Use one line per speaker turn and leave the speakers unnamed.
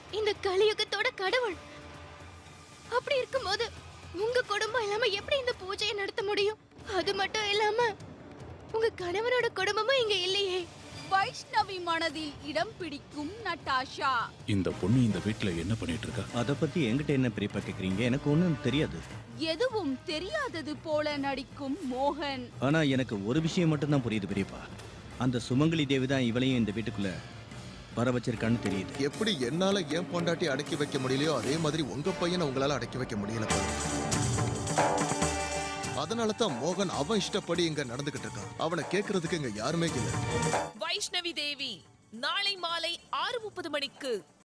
இந்த கலியுகத்தோட கடவுள் அப்படி இருக்கும்போது உங்க குடும்பம் இல்லாம எப்படி இந்த பூஜையை நடத்த முடியும் அது மட்டும் இல்லாம உங்க கணவனோட குடும்பமும் இங்க இல்லையே
வைஷ்ணவி மனதில் இடம் பிடிக்கும் நட்டாஷா
இந்த பொண்ணு இந்த வீட்ல என்ன பண்ணிட்டு இருக்கா
அதை பத்தி என்கிட்ட என்ன பெரியப்பா கேக்குறீங்க எனக்கு ஒன்றும் தெரியாது
எதுவும் தெரியாதது போல நடிக்கும் மோகன்
ஆனா எனக்கு ஒரு விஷயம் மட்டும்தான் புரியுது பெரியப்பா அந்த சுமங்கலி தேவி தான் இவளையும் இந்த வீட்டுக்குள்ள வர வச்சிருக்கான்னு தெரியுது
எப்படி என்னால என் பொண்டாட்டி அடக்கி வைக்க முடியலையோ அதே மாதிரி உங்க பையனை உங்களால அடக்கி வைக்க முடியல பாரு. அதனால தான் மோகன் அவன் இஷ்டப்படி இங்க நடந்துகிட்டு இருக்கான் அவனை கேட்கறதுக்கு இங்க யாருமே இல்லை
வைஷ்ணவி தேவி நாளை மாலை ஆறு முப்பது மணிக்கு